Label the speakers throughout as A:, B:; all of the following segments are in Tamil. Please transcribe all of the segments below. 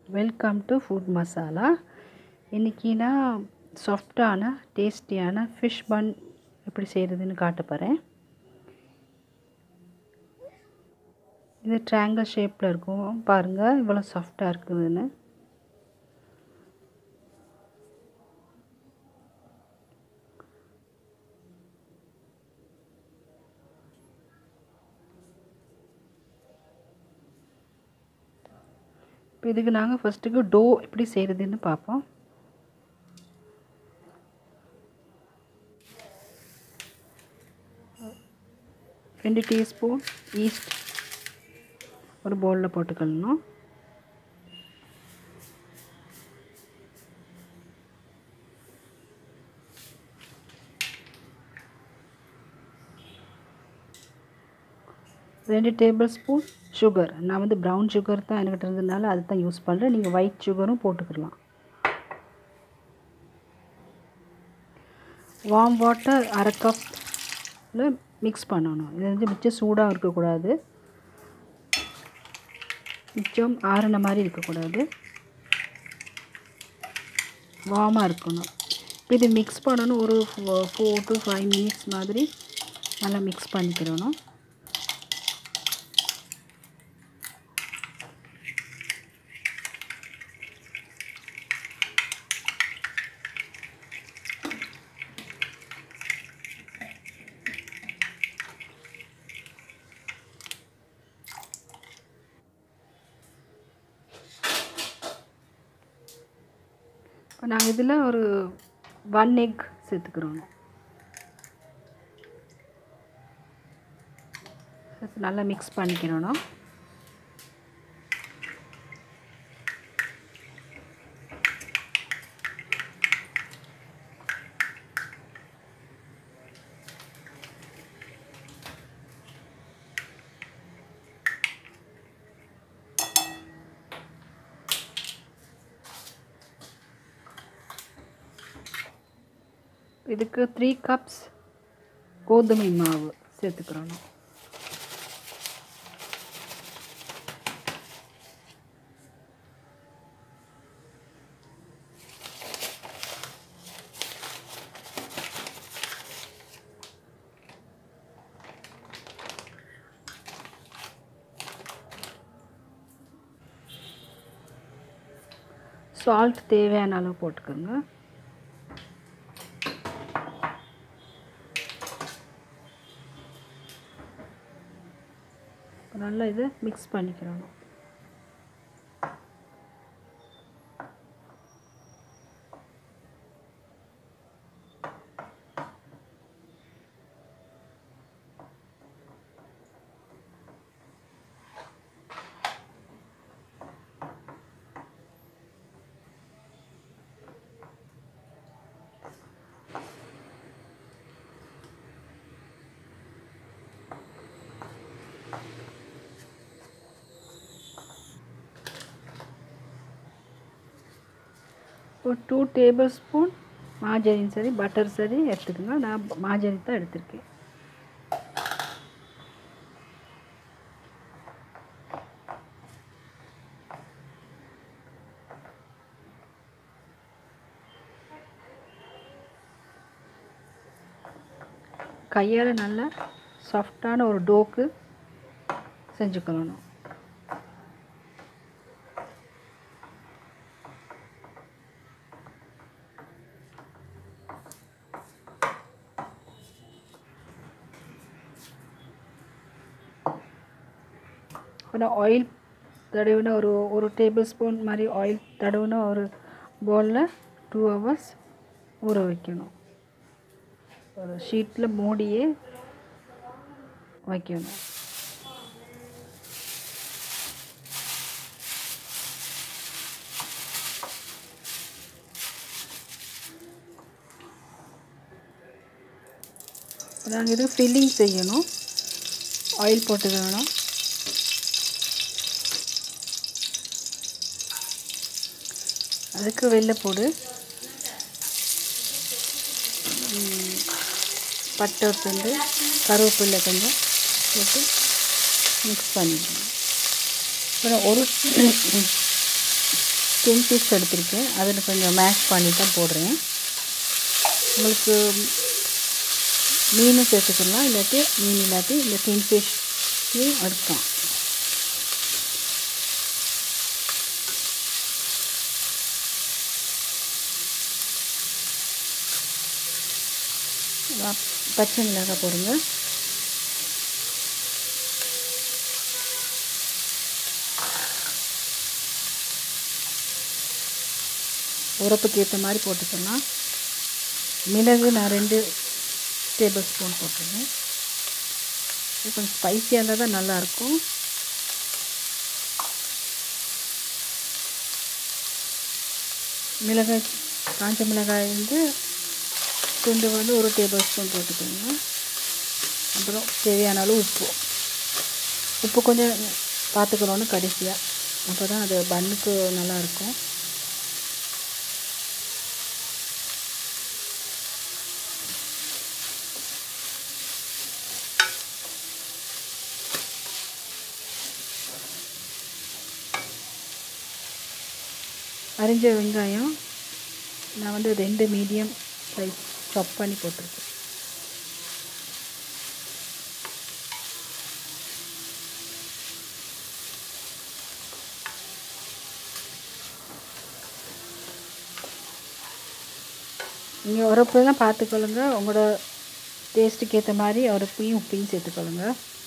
A: வெல்கம் டு ஃபுட் மசாலா இன்றைக்கி நான் சாஃப்டான டேஸ்டியான ஃபிஷ் பன் எப்படி செய்கிறதுன்னு காட்ட போகிறேன் இது ட்ரையாங்கிள் ஷேப்பில் இருக்கும் பாருங்கள் இவ்வளோ சாஃப்டாக இருக்குதுன்னு இப்போ இதுக்கு நாங்கள் ஃபஸ்ட்டுக்கு டோ எப்படி செய்கிறதுன்னு பார்ப்போம் ரெண்டு டீஸ்பூன் ஈஸ்ட் ஒரு பவுலில் போட்டுக்கணும் ரெண்டு டேபிள் ஸ்பூன் சுகர் நான் வந்து ப்ரௌன் சுகர் தான் என்கிட்ட இருந்ததுனால அது தான் யூஸ் பண்ணுறேன் நீங்கள் ஒயிட் சுகரும் போட்டுக்கலாம் வார்ம் வாட்டர் அரை கப்பில் மிக்ஸ் பண்ணணும் இது வந்து மிச்சம் சூடாக இருக்கக்கூடாது மிச்சம் ஆறின மாதிரி இருக்கக்கூடாது வார்மாக இருக்கணும் இப்போ இது மிக்ஸ் பண்ணணும் ஒரு ஃபோர் டு ஃபைவ் மினிட்ஸ் மாதிரி நல்லா மிக்ஸ் பண்ணிக்கிறணும் இப்போ நாங்கள் இதில் ஒரு ஒன் எக் சேர்த்துக்கிறோம் நல்லா மிக்ஸ் பண்ணிக்கிறணும் இதுக்கு த்ரீ கப்ஸ் கோதுமை மாவு சேர்த்துக்கிறணும் சால்ட் தேவையான அளவு போட்டுக்கோங்க நல்லா இதை மிக்ஸ் பண்ணிக்கிறணும் ஒரு டூ டேபிள் ஸ்பூன் மாஜரின் சரி பட்டர் சரி எடுத்துக்கோங்க நான் மாஜரி தான் எடுத்திருக்கேன் கையால் நல்லா சாஃப்டான ஒரு டோக்கு செஞ்சுக்கணும் அப்புறம் ஆயில் தடவின ஒரு ஒரு டேபிள் ஸ்பூன் மாதிரி ஆயில் தடவின ஒரு பவுலில் டூ ஹவர்ஸ் ஊற வைக்கணும் ஒரு ஷீட்டில் மூடியே வைக்கணும் நாங்கள் இது ஃபில்லிங் செய்யணும் ஆயில் போட்டுக்கணும் அதுக்கு வெள்ளைப்பூடு பட்டை துண்டு கருவேப்பிலை கொஞ்சம் போட்டு மிக்ஸ் பண்ணிக்கணும் அப்புறம் ஒரு டின் ஃபிஷ் எடுத்திருக்கேன் அதில் கொஞ்சம் மேஷ் பண்ணி தான் போடுறேன் உங்களுக்கு மீனும் சேர்த்துக்கலாம் இல்லாட்டி மீன் இல்லாட்டி இந்த டின் ஃபிஷ்ஷையும் எடுக்கலாம் பச்சை மிளகாய் போடுங்க உரப்புக்கு ஏற்ற மாதிரி போட்டுக்கலாம் மிளகு நான் ரெண்டு டேபிள் ஸ்பூன் போட்டுருக்கேன் இது கொஞ்சம் ஸ்பைஸியாக இருந்தால் தான் நல்லாயிருக்கும் மிளகாய் காஞ்ச மிளகாய் வந்து துண்டு வந்து ஒரு டேபிள் ஸ்பூன் போட்டுக்கோங்க அப்புறம் தேவையான அளவு உப்பு உப்பு கொஞ்சம் பார்த்துக்கணுன்னு கடைசியாக அப்போ தான் அது பண்ணுக்கு நல்லாயிருக்கும் அரிஞ்ச வெங்காயம் நான் வந்து ரெண்டு மீடியம் சைஸ் சாப் பண்ணி போட்டிருக்கேன் நீங்கள் உரப்புலாம் பார்த்துக்கொள்ளுங்க உங்களோட டேஸ்ட்டுக்கு ஏற்ற மாதிரி உரப்பையும் உப்பையும் சேர்த்துக்கொள்ளுங்க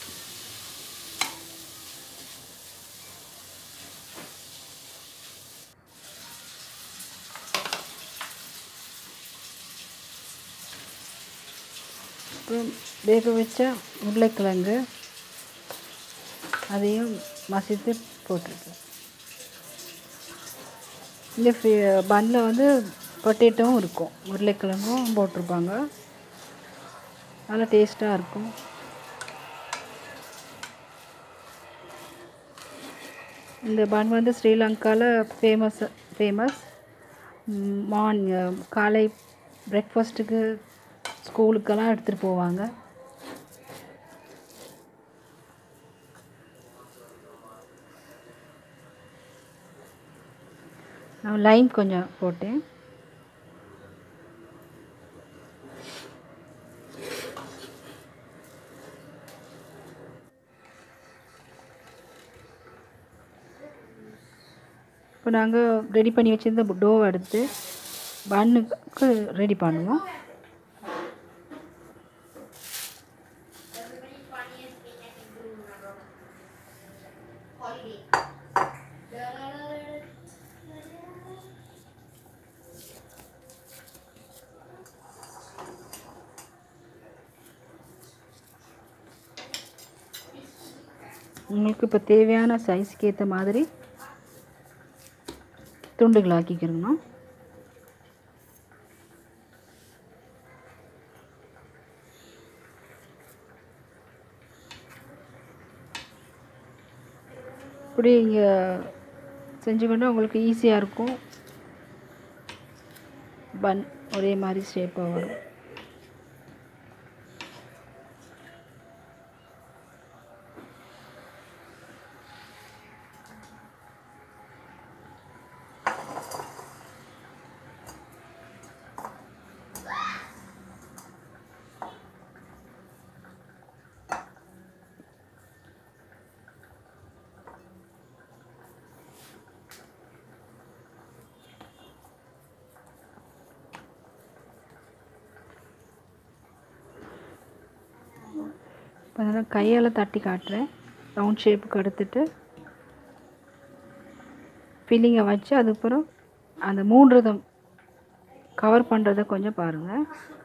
A: அப்புறம் வேக வச்ச உருளைக்கிழங்கு அதையும் மசித்து போட்டிருக்கேன் இந்த பன்னில் வந்து பொட்டேட்டோவும் இருக்கும் உருளைக்கிழங்கும் போட்டிருப்பாங்க நல்லா டேஸ்ட்டாக இருக்கும் இந்த பன் வந்து ஸ்ரீலங்காவில் ஃபேமஸ் ஃபேமஸ் மார்ன் காலை பிரேக்ஃபாஸ்ட்டுக்கு ஸ்கூலுக்கெல்லாம் எடுத்துகிட்டு போவாங்க நான் லைம் கொஞ்சம் போட்டேன் இப்போ நாங்கள் ரெடி பண்ணி வச்சுருந்த டோவை எடுத்து பன்னுக்கு ரெடி பண்ணுவோம் உங்களுக்கு இப்போ தேவையான சைஸ்க்கு ஏற்ற மாதிரி துண்டுகள் ஆக்கிக்கிறோங்க இப்படி இங்கே செஞ்சுக்கொண்டா உங்களுக்கு ஈஸியாக இருக்கும் பன் ஒரே மாதிரி ஷேப்பாக வரும் இப்போ நான் கையால் தட்டி காட்டுறேன் ரவுண்ட் ஷேப்புக்கு எடுத்துட்டு ஃபில்லிங்கை வச்சு அதுக்கப்புறம் அந்த மூன்றுதம் கவர் பண்ணுறதை கொஞ்சம் பாருங்கள்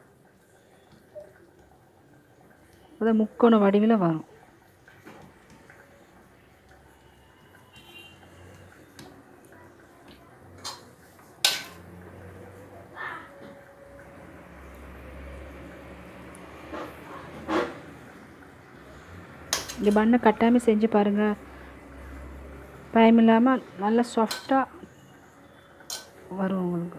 A: அப்போ முக்கோண வடிவில் வரும் இந்த பண்ணை கட்டாமல் செஞ்சு பாருங்கள் பயம் இல்லாமல் நல்லா சாஃப்டாக வரும் உங்களுக்கு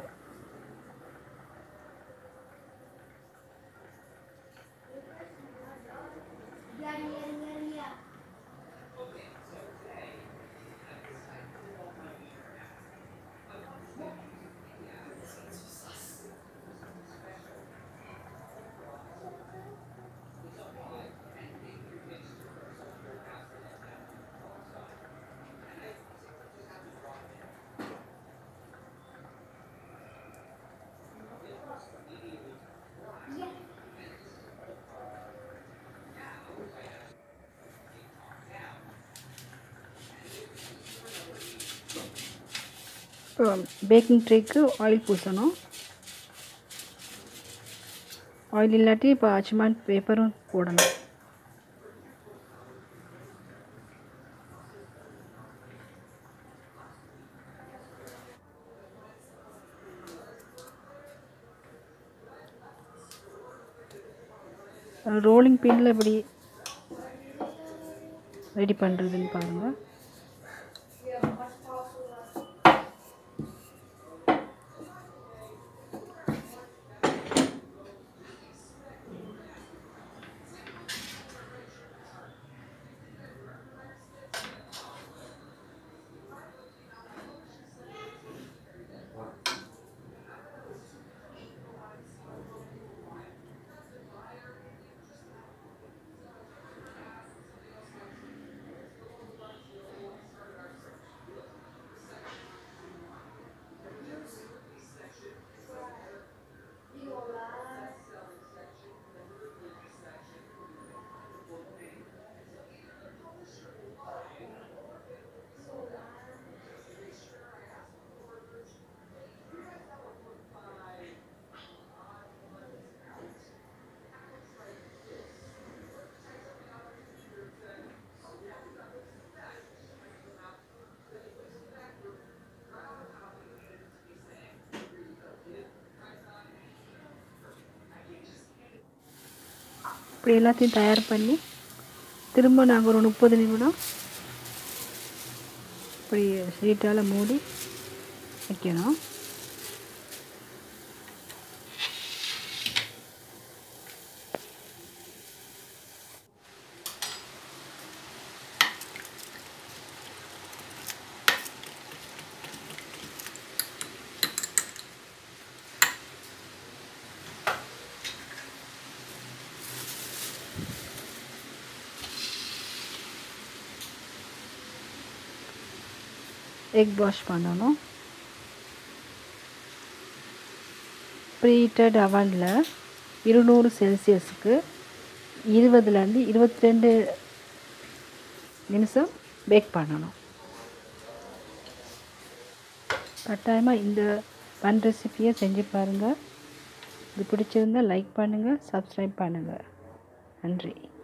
A: இப்போ பேக்கிங் ட்ரேக்கு ஆயில் பூசணும் ஆயில் இல்லாட்டி இப்போ அச்சுமான் பேப்பரும் போடணும் ரோலிங் பின்னில் எப்படி ரெடி பண்ணுறதுன்னு பாருங்கள் இப்படி எல்லாத்தையும் தயார் பண்ணி திரும்ப நாங்கள் ஒரு முப்பது நிமிடம் இப்படி ஷீட்டால் மூடி வைக்கணும் எக் வாஷ் பண்ணணும் ப்ரீஹீட்டட் அவனில் இருநூறு செல்சியஸுக்கு இருபதுலேருந்து இருபத்தி ரெண்டு நிமிஷம் பேக் பண்ணணும் கட்டாயமாக இந்த பன் ரெசிப்பியை செஞ்சு பாருங்கள் இது பிடிச்சிருந்தால் லைக் பண்ணுங்கள் சப்ஸ்கிரைப் பண்ணுங்கள் நன்றி